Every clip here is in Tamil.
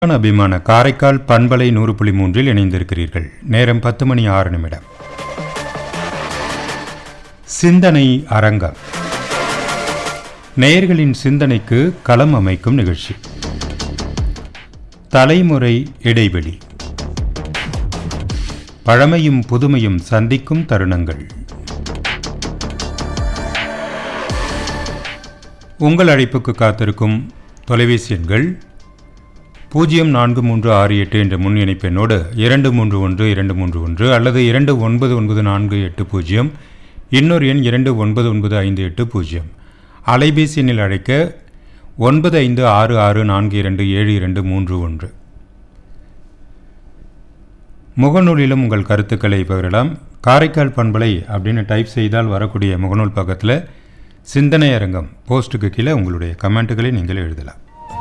அபிமான காரைக்கால் பண்பலை நூறு புள்ளி மூன்றில் இணைந்திருக்கிறீர்கள் நேரம் பத்து மணி ஆறு நிமிடம் சிந்தனை அரங்கம் நேயர்களின் சிந்தனைக்கு களம் அமைக்கும் நிகழ்ச்சி தலைமுறை இடைவெளி பழமையும் புதுமையும் சந்திக்கும் தருணங்கள் உங்கள் அழைப்புக்கு காத்திருக்கும் தொலைபேசி எண்கள் பூஜ்ஜியம் நான்கு மூன்று ஆறு எட்டு என்ற முன் இணைப்பெண்ணோடு இரண்டு மூன்று ஒன்று இரண்டு மூன்று ஒன்று அல்லது இரண்டு ஒன்பது ஒன்பது நான்கு எட்டு பூஜ்ஜியம் இன்னொரு எண் இரண்டு ஒன்பது ஒன்பது ஐந்து எட்டு பூஜ்ஜியம் அலைபேசி எண்ணில் அழைக்க ஒன்பது ஐந்து ஆறு ஆறு நான்கு இரண்டு ஏழு இரண்டு மூன்று ஒன்று முகநூலிலும் உங்கள் கருத்துக்களை பகிரலாம் காரைக்கால் பண்பலை அப்படின்னு டைப் செய்தால் வரக்கூடிய முகநூல் பக்கத்தில் சிந்தனை அரங்கம் போஸ்ட்டுக்கு கீழே உங்களுடைய கமெண்ட்டுகளை நீங்கள் எழுதலாம்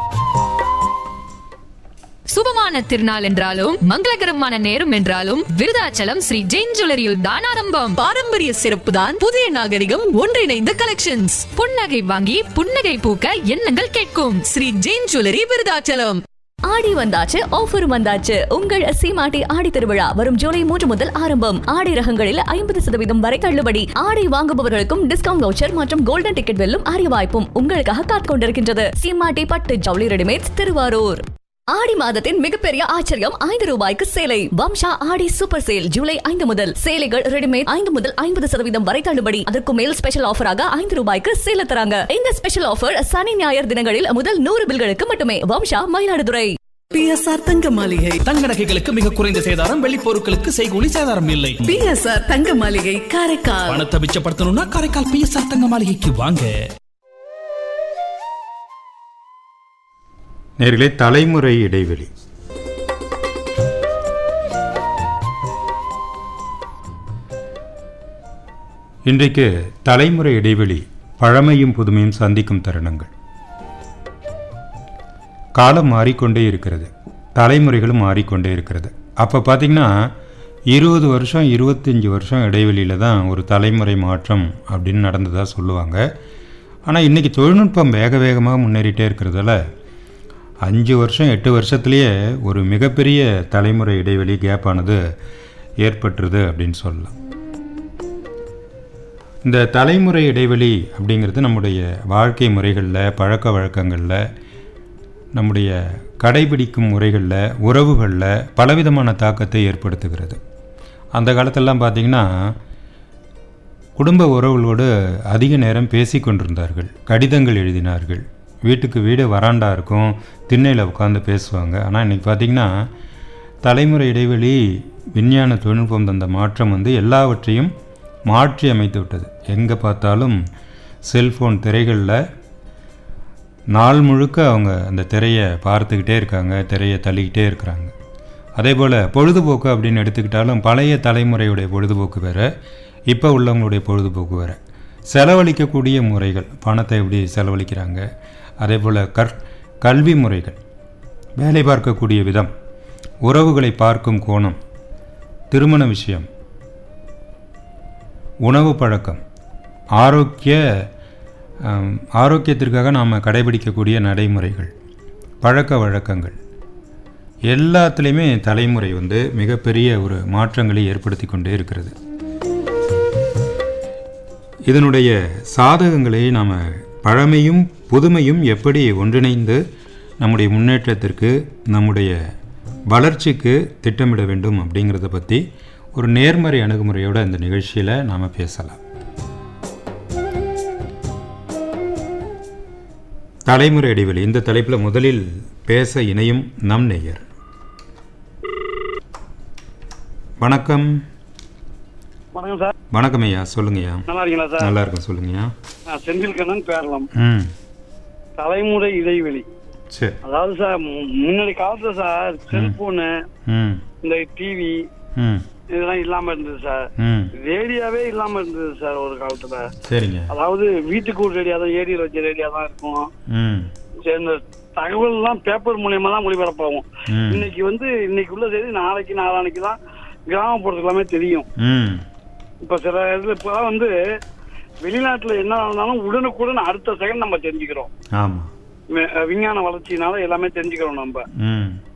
சுபமான திருநாள் என்றாலும் மங்களகரமான நேரம் என்றாலும் விருதாச்சலம் ஸ்ரீ ஜெயின் ஜுவல்லரியில் தான் ஆரம்பம் பாரம்பரிய சிறப்பு தான் புதிய நாகரிகம் ஒன்றிணைந்த கலெக்ஷன்ஸ் புன்னகை வாங்கி புன்னகை பூக்க எண்ணங்கள் கேட்கும் ஸ்ரீ ஜெயின் ஜுவல்லரி விருதாச்சலம் ஆடி வந்தாச்சு ஆஃபர் வந்தாச்சு உங்கள் சீமாட்டி ஆடி திருவிழா வரும் ஜூலை மூன்று முதல் ஆரம்பம் ஆடை ரகங்களில் ஐம்பது சதவீதம் வரை தள்ளுபடி ஆடை வாங்குபவர்களுக்கும் டிஸ்கவுண்ட் வவுச்சர் மற்றும் கோல்டன் டிக்கெட் வெல்லும் அரிய வாய்ப்பும் உங்களுக்காக காத்துக் கொண்டிருக்கின்றது சீமாட்டி பட்டு ஜவுளி ரெடிமேட்ஸ் திருவாரூர் ஆடி மாதத்தின் மிகப்பெரிய ஆச்சரியம் ஐந்து ரூபாய்க்கு சேலை வம்சா ஆடி சூப்பர் சேல் ஜூலை ஐந்து முதல் சேலைகள் ரெடிமேட் ஐந்து முதல் ஐம்பது சதவீதம் வரை தள்ளுபடி அதற்கு மேல் ஸ்பெஷல் ஆஃபராக ஐந்து ரூபாய்க்கு சேல தராங்க இந்த ஸ்பெஷல் ஆஃபர் சனி ஞாயிறு தினங்களில் முதல் நூறு பில்களுக்கு மட்டுமே வம்சா மயிலாடுதுறை பிஎஸ்ஆர் தங்க மாளிகை தங்க நகைகளுக்கு மிக குறைந்த சேதாரம் வெள்ளி பொருட்களுக்கு செய்கூலி சேதாரம் இல்லை பிஎஸ்ஆர் தங்க மாளிகை காரைக்கால் பணத்தை மிச்சப்படுத்தணும்னா காரைக்கால் பிஎஸ்ஆர் தங்க மாளிகைக்கு வாங்க நேர்களே தலைமுறை இடைவெளி இன்றைக்கு தலைமுறை இடைவெளி பழமையும் புதுமையும் சந்திக்கும் தருணங்கள் காலம் மாறிக்கொண்டே இருக்கிறது தலைமுறைகளும் மாறிக்கொண்டே இருக்கிறது அப்போ பார்த்தீங்கன்னா இருபது வருஷம் இருபத்தஞ்சி வருஷம் இடைவெளியில் தான் ஒரு தலைமுறை மாற்றம் அப்படின்னு நடந்ததாக சொல்லுவாங்க ஆனால் இன்றைக்கி தொழில்நுட்பம் வேக வேகமாக முன்னேறிட்டே இருக்கிறதால அஞ்சு வருஷம் எட்டு வருஷத்துலேயே ஒரு மிகப்பெரிய தலைமுறை இடைவெளி கேப்பானது ஏற்பட்டுருது அப்படின்னு சொல்லலாம் இந்த தலைமுறை இடைவெளி அப்படிங்கிறது நம்முடைய வாழ்க்கை முறைகளில் பழக்க வழக்கங்களில் நம்முடைய கடைபிடிக்கும் முறைகளில் உறவுகளில் பலவிதமான தாக்கத்தை ஏற்படுத்துகிறது அந்த காலத்திலலாம் பார்த்திங்கன்னா குடும்ப உறவுகளோடு அதிக நேரம் பேசி கொண்டிருந்தார்கள் கடிதங்கள் எழுதினார்கள் வீட்டுக்கு வீடு வராண்டா இருக்கும் திண்ணையில் உட்காந்து பேசுவாங்க ஆனால் இன்றைக்கி பார்த்திங்கன்னா தலைமுறை இடைவெளி விஞ்ஞான தொழில்நுட்பம் தந்த மாற்றம் வந்து எல்லாவற்றையும் மாற்றி அமைத்து விட்டது எங்கே பார்த்தாலும் செல்ஃபோன் திரைகளில் நாள் முழுக்க அவங்க அந்த திரையை பார்த்துக்கிட்டே இருக்காங்க திரையை தள்ளிக்கிட்டே இருக்கிறாங்க அதே போல் பொழுதுபோக்கு அப்படின்னு எடுத்துக்கிட்டாலும் பழைய தலைமுறையுடைய பொழுதுபோக்கு வேறு இப்போ உள்ளவங்களுடைய பொழுதுபோக்கு வேறு செலவழிக்கக்கூடிய முறைகள் பணத்தை எப்படி செலவழிக்கிறாங்க அதே போல் கற் கல்வி முறைகள் வேலை பார்க்கக்கூடிய விதம் உறவுகளை பார்க்கும் கோணம் திருமண விஷயம் உணவு பழக்கம் ஆரோக்கிய ஆம், ஆரோக்கியத்திற்காக நாம் கடைபிடிக்கக்கூடிய நடைமுறைகள் பழக்க வழக்கங்கள் எல்லாத்துலேயுமே தலைமுறை வந்து மிகப்பெரிய ஒரு மாற்றங்களை ஏற்படுத்தி கொண்டே இருக்கிறது இதனுடைய சாதகங்களை நாம் பழமையும் புதுமையும் எப்படி ஒன்றிணைந்து நம்முடைய முன்னேற்றத்திற்கு நம்முடைய வளர்ச்சிக்கு திட்டமிட வேண்டும் அப்படிங்கிறத பற்றி ஒரு நேர்மறை அணுகுமுறையோட இந்த நிகழ்ச்சியில் நாம் பேசலாம் தலைமுறை இடைவெளி இந்த தலைப்பில் முதலில் பேச இணையும் நம் நேயர் வணக்கம் வணக்கம் சார் வணக்கம் ஐயா சொல்லுங்கய்யா நல்லா இருக்கீங்களா சார் நல்லா இருக்கும் சொல்லுங்கய்யா நான் செந்தில் கண்ணன் பேரலாம் ம் தலைமுறை இடைவெளி சரி அதாவது சார் மு- முன்னாடி காலத்துல சார் செல்போனு ம் இந்த டிவி ம் இதெல்லாம் இல்லாம இருந்தது சார் ம் ரேடியோவே இல்லாம இருந்தது சார் ஒரு காலத்துல சரிங்க அதாவது வீட்டுக்கு ஒரு ரேடியோ தான் ஏரியில் வச்ச ரேடியோ தான் இருக்கும் ம் சரி, இந்த தகவல் எல்லாம் பேப்பர் மூலியமா தான் ஒளிபரப்பாகும் ம் இன்னைக்கு வந்து இன்னைக்கு உள்ள செய்தி நாளைக்கு நாளானைக்கு தான் கிராமப்புறத்துக்கு எல்லாமே தெரியும் ம் இப்ப சில இதுல இப்ப வந்து வெளிநாட்டுல என்ன நடந்தாலும் உடனுக்குடன் அடுத்த செகண்ட் நம்ம தெரிஞ்சுக்கிறோம் ஆமாம் வி- விஞ்ஞான வளர்ச்சினால எல்லாமே தெரிஞ்சுக்கிறோம் நம்ம ம்